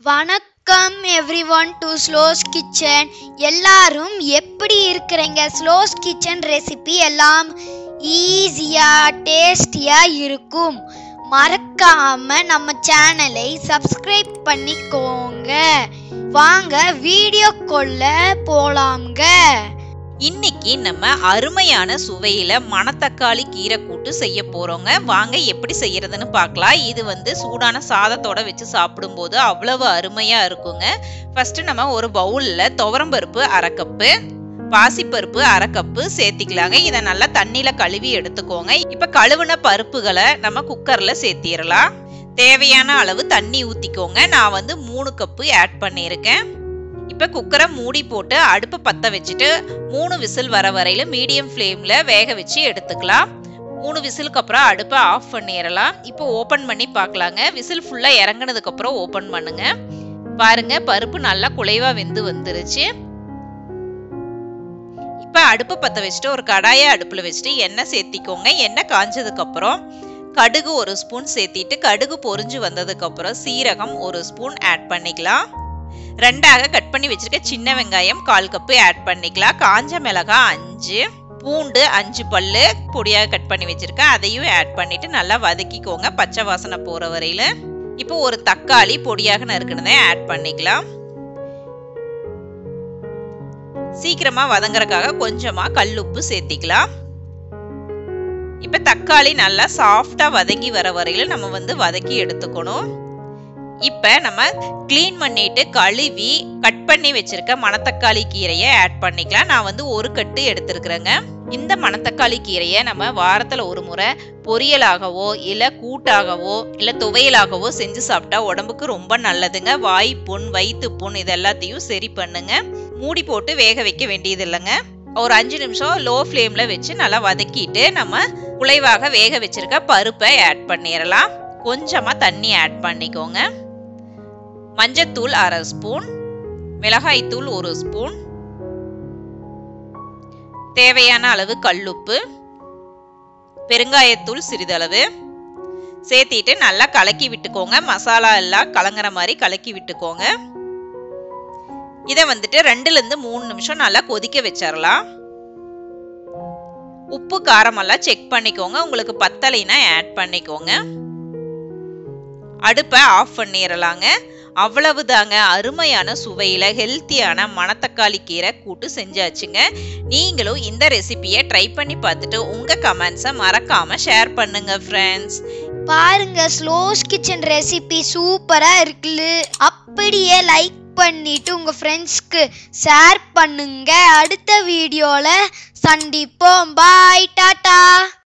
வணக்கம் everyone to ஸ்லோஸ் kitchen எல்லாரும் எப்படி இருக்கிறீங்க ஸ்லோஸ் கிச்சன் ரெசிபி எல்லாம் ஈஸியாக டேஸ்டியாக இருக்கும் மறக்காம நம்ம சேனலை சப்ஸ்கிரைப் பண்ணிக்கோங்க வாங்க வீடியோக்குள்ள போலாம்ங்க இன்னைக்கு நம்ம அருமையான சுவையில மணத்தக்காளி கீரை கூட்டு செய்ய போறோங்க வாங்க எப்படி செய்யறதுன்னு பார்க்கலாம் இது வந்து சூடான சாதத்தோட வச்சு சாப்பிடும்போது அவ்வளவு அருமையா இருக்குங்க ஃபர்ஸ்ட் நம்ம ஒரு பவுல்ல துவரம்பருப்பு அரை கப்பு பாசிப்பருப்பு அரை கப்பு சேர்த்திக்கலாங்க இதை நல்லா தண்ணியில கழுவி எடுத்துக்கோங்க இப்ப கழுவுன பருப்புகளை நம்ம குக்கர்ல சேர்த்திடலாம் தேவையான அளவு தண்ணி ஊத்திக்கோங்க நான் வந்து மூணு கப்பு ஆட் பண்ணியிருக்கேன் இப்போ குக்கரை மூடி போட்டு அடுப்பு பற்ற வச்சுட்டு மூணு விசில் வர வரையில மீடியம் ஃப்ளேமில் வேக வச்சு எடுத்துக்கலாம் மூணு விசிலுக்கு அப்புறம் அடுப்பை ஆஃப் பண்ணிடலாம் இப்போ ஓப்பன் பண்ணி பார்க்கலாங்க விசில் ஃபுல்லாக இறங்குனதுக்கு அப்புறம் ஓப்பன் பண்ணுங்க பாருங்க பருப்பு நல்லா குலைவா வெந்து வந்துருச்சு இப்போ அடுப்பை பற்ற வச்சுட்டு ஒரு கடாயை அடுப்பில் வச்சுட்டு எண்ணெய் சேர்த்திக்கோங்க எண்ணெய் காஞ்சதுக்கு அப்புறம் கடுகு ஒரு ஸ்பூன் சேர்த்திட்டு கடுகு பொரிஞ்சு வந்ததுக்கு அப்புறம் சீரகம் ஒரு ஸ்பூன் ஆட் பண்ணிக்கலாம் ரெண்டாக கட் பண்ணி வச்சிருக்க சின்ன வெங்காயம் கால் கப்பு ஆட் பண்ணிக்கலாம் காஞ்ச மிளகாய் அஞ்சு பூண்டு அஞ்சு பல்லு பொடியாக கட் பண்ணி வச்சிருக்கேன் அதையும் ஆட் பண்ணிட்டு நல்லா வதக்கிக்கோங்க பச்சை வாசனை போற வரையில இப்போ ஒரு தக்காளி பொடியாக நறுக்கினதை ஆட் பண்ணிக்கலாம் சீக்கிரமா வதங்குறதுக்காக கொஞ்சமா கல்லுப்பு சேர்த்திக்கலாம் இப்ப தக்காளி நல்லா சாஃப்டா வதங்கி வர வரையில நம்ம வந்து வதக்கி எடுத்துக்கணும் இப்போ நம்ம க்ளீன் பண்ணிட்டு கழுவி கட் பண்ணி வச்சிருக்க மணத்தக்காளி கீரையை ஆட் பண்ணிக்கலாம் நான் வந்து ஒரு கட்டு எடுத்துருக்குறேங்க இந்த மணத்தக்காளி கீரையை நம்ம வாரத்தில் ஒரு முறை பொரியலாகவோ இல்லை கூட்டாகவோ இல்லை துவையலாகவோ செஞ்சு சாப்பிட்டா உடம்புக்கு ரொம்ப நல்லதுங்க வாய் புண் வயிற்று புண் இது எல்லாத்தையும் சரி பண்ணுங்க மூடி போட்டு வேக வைக்க வேண்டியது இல்லைங்க ஒரு அஞ்சு நிமிஷம் லோ ஃப்ளேமில் வச்சு நல்லா வதக்கிட்டு நம்ம குலைவாக வேக வச்சிருக்க பருப்பை ஆட் பண்ணிடலாம் கொஞ்சமாக தண்ணி ஆட் பண்ணிக்கோங்க மஞ்சத்தூள் அரை ஸ்பூன் மிளகாய்த்தூள் ஒரு ஸ்பூன் தேவையான அளவு கல்லுப்பு பெருங்காயத்தூள் சிறிதளவு சேர்த்திட்டு நல்லா கலக்கி விட்டுக்கோங்க மசாலா எல்லாம் கலங்குற மாதிரி கலக்கி விட்டுக்கோங்க இதை வந்துட்டு ரெண்டுலேருந்து மூணு நிமிஷம் நல்லா கொதிக்க வச்சிடலாம் உப்பு காரமெல்லாம் செக் பண்ணிக்கோங்க உங்களுக்கு பத்தலைனா ஆட் பண்ணிக்கோங்க அடுப்பை ஆஃப் பண்ணிடலாங்க அவ்வளவுதாங்க அருமையான சுவையில் ஹெல்த்தியான மணத்தக்காளி கீரை கூட்டு செஞ்சாச்சுங்க நீங்களும் இந்த ரெசிபியை ட்ரை பண்ணி பார்த்துட்டு உங்கள் கமெண்ட்ஸை மறக்காமல் ஷேர் பண்ணுங்க ஃப்ரெண்ட்ஸ் பாருங்க ஸ்லோஸ் கிச்சன் ரெசிபி சூப்பரா இருக்குல்ல அப்படியே லைக் பண்ணிட்டு உங்க ஃப்ரெண்ட்ஸ்க்கு ஷேர் பண்ணுங்க அடுத்த வீடியோல சந்திப்போம் பாய் டாடா